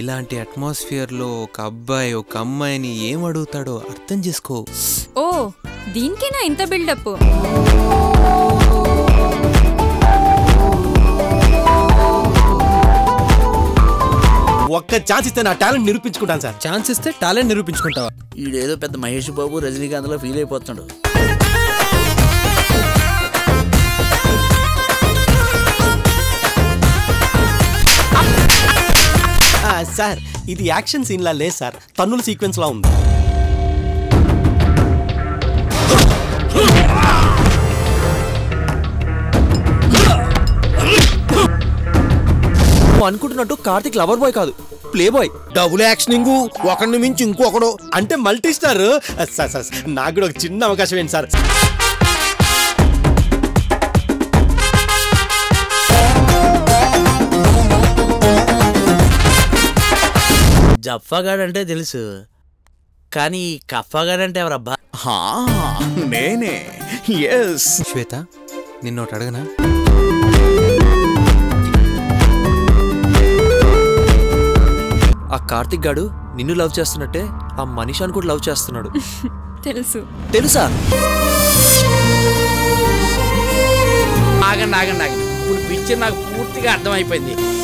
ఇలాంటి అట్మాస్ఫియర్లో ఒక అబ్బాయి ఒక అమ్మాయిని ఏం అడుగుతాడో అర్థం చేసుకో ఓ దీనికేనా ఇంత బిల్డప్ ఒక్క ఛాన్స్ ఇస్తే నా టాలెంట్ నిరూపించుకుంటాను సార్ ఛాన్స్ ఇస్తే టాలెంట్ నిరూపించుకుంటావా ఈడేదో పెద్ద మహేష్ బాబు రజనీకాంత్లో ఫీల్ అయిపోతున్నాడు ఆ, సార్ ఇది యాక్షన్ సీన్ లా లేదు సార్ తన్నుల సీక్వెన్స్ లా ఉంది నువ్వు అనుకుంటున్నట్టు కార్తిక్ లవర్ బాయ్ కాదు ప్లే బాయ్ డబుల్ యాక్షనింగ్ ఒకరిని మించి ఇంకొకడు అంటే multi star sir sir sir, నాకు కూడా ఒక చిన్న అవకాశం ఏంటి సార్ జఫాగాడ్ అంటే తెలుసు కానీ కఫాగాడ్ అంటే ఎవరబ్బా హా నేనే ఎస్ శ్వేత నిన్నోటి అడగనా ఆ కార్తిక్ గాడు నిన్ను లవ్ చేస్తున్నట్టే ఆ మనీషాని కూడా లవ్ చేస్తున్నాడు తెలుసు తెలుసా ఆగండి ఆగండి ఆగండి ఇప్పుడు పిక్చర్ నాకు పూర్తిగా అర్థమైపోయింది